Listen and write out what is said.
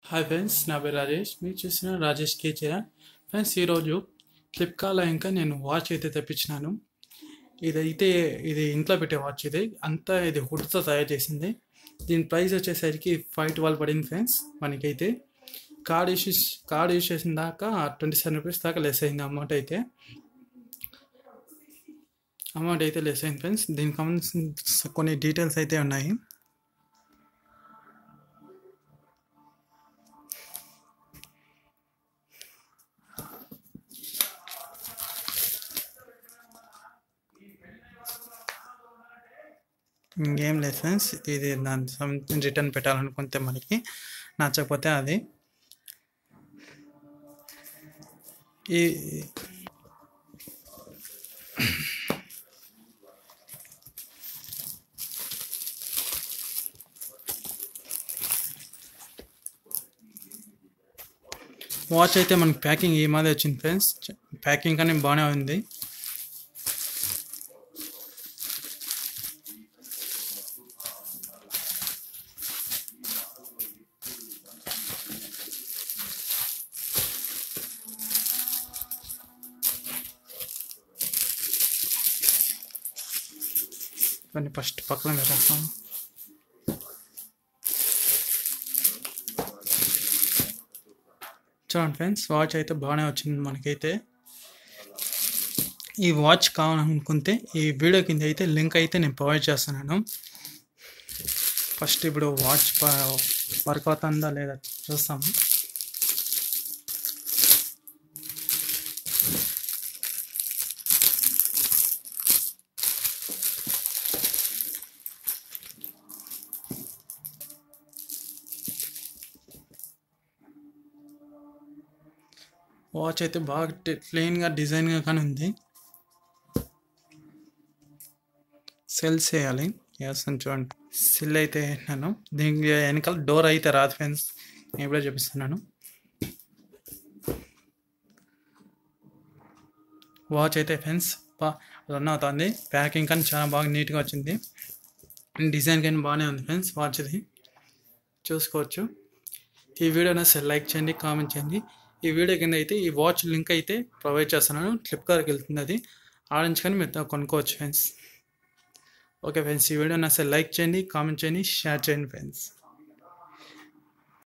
hi friends నా పేరు రాజేష్ మీరు చూసిన రాజేష్ కే చరణ్ ఫ్రెండ్స్ ఈరోజు ఫ్లిప్కార్ట్లో ఇంకా నేను వాచ్ అయితే తెప్పించినాను ఇదైతే ఇది ఇంట్లో పెట్టే వాచ్ ఇది అంతా ఇది హుడ్తో తయారు చేసింది దీని ప్రైస్ వచ్చేసరికి ఫైవ్ ట్వెల్వ్ పడింది ఫ్రెండ్స్ మనకైతే కార్డ్ ఇష్యూస్ కార్డ్ యూస్ చేసిన దాకా ట్వంటీ సెవెన్ రూపీస్ దాకా లెస్ అయింది అమౌంట్ అయితే అమౌంట్ అయితే లెస్ అయింది ఫ్రెండ్స్ దీనికి సంబంధించిన కొన్ని డీటెయిల్స్ అయితే ఉన్నాయి ఇంకేం లేదు ఫ్రెండ్స్ ఇది దాని సంబంధించి రిటర్న్ పెట్టాలనుకుంటే మనకి నచ్చకపోతే అది ఈ వాచ్ అయితే మనకి ప్యాకింగ్ ఈ మాదిరి వచ్చింది ఫ్రెండ్స్ ప్యాకింగ్ కానీ బాగానే ఉంది ఇవన్నీ ఫస్ట్ పక్కన పెట్టేస్తాం చూడండి ఫ్రెండ్స్ వాచ్ అయితే బాగానే వచ్చింది మనకైతే ఈ వాచ్ కావాలనుకుంటే ఈ వీడియో కింద అయితే లింక్ అయితే నేను ప్రొవైడ్ చేస్తున్నాను ఫస్ట్ ఇప్పుడు వాచ్ వర్క్ అవుతుందా లేదా చూస్తాము వాచ్ అయితే బాగా ప్లెయిన్గా డిజైన్గా కానీ ఉంది సెల్స్ చేయాలి చేస్తాను చూడండి సెల్ అయితే వేసినాను దీనికి వెనకాల డోర్ అయితే రాదు ఫ్రెండ్స్ నేను ఇప్పుడే చూపిస్తున్నాను వాచ్ అయితే ఫ్రెండ్స్ బా రన్ అవుతుంది ప్యాకింగ్ కానీ చాలా బాగా నీట్గా వచ్చింది డిజైన్ కానీ బాగానే ఉంది ఫ్రెండ్స్ వాచ్ది చూసుకోవచ్చు ఈ వీడియో నచ్చితే లైక్ చేయండి కామెంట్ చేయండి ఈ వీడియో కింద అయితే ఈ వాచ్ లింక్ అయితే ప్రొవైడ్ చేస్తున్నాను ఫ్లిప్కార్ట్కి వెళ్తుంది అది ఆరెంజ్ కానీ మీరు కొనుక్కోవచ్చు ఫ్రెండ్స్ ఓకే ఫ్రెండ్స్ ఈ వీడియో నచ్చితే లైక్ చేయండి కామెంట్ చేయండి షేర్ చేయండి ఫ్రెండ్స్